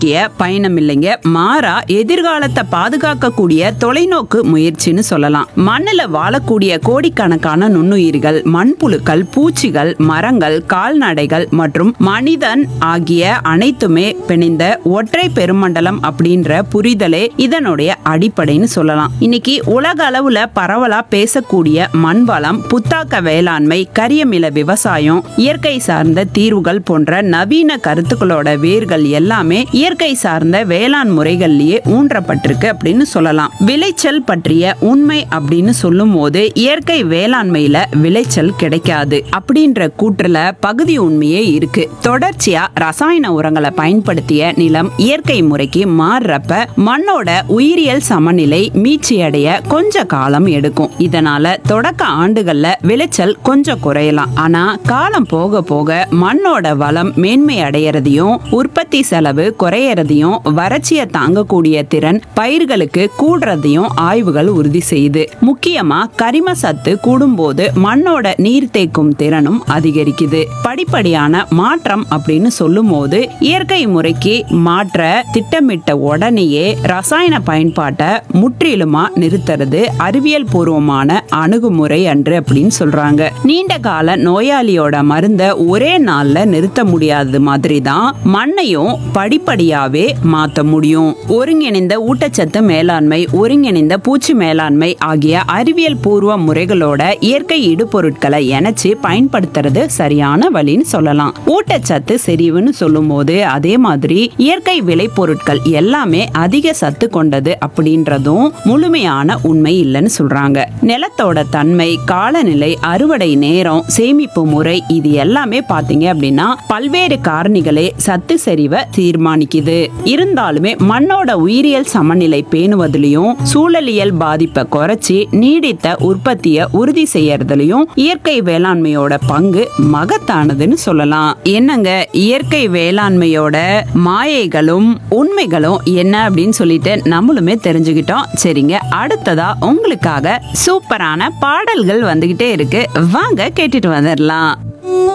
நோக்கிய பயணம் இல்லைங்க மாறா எதிர்காலத்தை பாதுகாக்கக்கூடிய தொலைநோக்கு முயற்சின்னு சொல்லலாம் மண்ணுல வாழக்கூடிய கோடிக்கணக்கான நுண்ணுயிர்கள் மண்புழுக்கள் பூச்சிகள் மரங்கள் கால்நடைகள் மற்றும் மனிதன் ஆகிய அனைத்துமே பிணைந்த ஒற்றை பெருமண்டலம் அப்படின்ற புரிதலே இதனுடைய அடிப்படைன்னு சொல்லலாம் இன்னைக்கு உலக அளவுல பரவலா பேசக்கூடிய மண் வளம் புத்தாக்க வேளாண்மை கரியமில விவசாயம் இயற்கை சார்ந்த தீர்வுகள் போன்ற நவீன கருத்துக்களோட வேர்கள் எல்லாமே இயற்கை சார்ந்த வேளாண் முறைகள்லயே ஊன்றப்பட்டிருக்கு அப்படின்னு சொல்லலாம் விளைச்சல் பற்றிய உண்மை அப்படின்னு சொல்லும் போது இயற்கை வேளாண்மையில விளைச்சல் கிடைக்காது அப்படின்ற கூற்றுல பகுதி உண்மையே இருக்கு தொடர்ச்சியா ரசாயன உரங்களை பயன்படுத்திய நிலம் இயற்கை முறைக்கு மாறுறப்ப மண்ணோட உயிரியல் சமநிலை மீட்சி அடைய கொஞ்ச காலம் எடுக்கும் இதனால தொடக்க ஆண்டுகள்ல விளைச்சல் கொஞ்சம் குறையலாம் ஆனா காலம் போக போக மண்ணோட வளம் மேன்மை அடையறதையும் உற்பத்தி செலவு குறையறதையும் வறட்சியை தாங்கக்கூடிய திறன் பயிர்களுக்கு கூடுறதையும் ஆய்வுகள் உறுதி செய்யுது முக்கியமா கரிம சத்து கூடும்போது மண்ணோட நீர் தேக்கும் திறனும் அதிகரிக்குது படிப்படியான மாற்றம் அப்படின்னு சொல்லும்போது இயற்கை முறைக்கு மாற்ற திட்டமிட்ட உடனேயே ரசாயன பயன்பாட்டை முற்றிலுமா நிறுத்துறது அறிவியல் பூர்வமான அணுகுமுறை அன்று அப்படின்னு சொல்றாங்க நீண்ட கால நோயாளியோட மருந்த ஒரே நாள்ல நிறுத்த முடியாதது மாதிரி தான் மண்ணையும் படிப்படியாவே மாத்த முடியும் ஒருங்கிணைந்த ஊட்டச்சத்து மேலாண்மை ஒருங்கிணைந்த பூச்சி மேலாண்மை ஆகிய அறிவியல் பூர்வ முறைகளோட இயற்கை இடுபொருட்களை இணைச்சு பயன்படுத்துறது சரியான வழின்னு சொல்லலாம் ஊட்டச்சத்து செறிவுன்னு சொல்லும்போது அதே மாதிரி இயற்கை விளைபொருட்கள் எல்லாமே அதிக சத்து கொண்டது அப்படின்றதும் முழுமையான உண்மை இல்லைன்னு சொல்றாங்க நிலத்தோட தன்மை காலநிலை அறுவடை நேரம் சேமிப்பு முறை இது எல்லாமே பாத்தீங்க அப்படின்னா பல்வேறு காரணிகளே சத்து செறிவை தீர்மானிக்குது இருந்தாலுமே மண்ணோட உயிரியல் சமநிலை பேணுவதிலையும் சூழலியல் பாதிப்பை குறைச்சி நீடித்த உற்பத்தியை உறுதி செய்யறதுலயும் இயற்கை வேளாண்மையோட பங்கு மகத்தானதுன்னு சொல்லலாம் என்னங்க இயற்கை வேளாண்மையோட மாயைகளும் உண்மைகளும் என்ன அப்படின்னு சொல்லிட்டு நம்மளுமே தெரிஞ்சுக்கிட்டோம் சரிங்க அடுத்ததா உங்களுக்காக சூப்பரான பாடல்கள் வந்துகிட்டே இருக்கு வாங்க கேட்டுட்டு வந்துடலாம்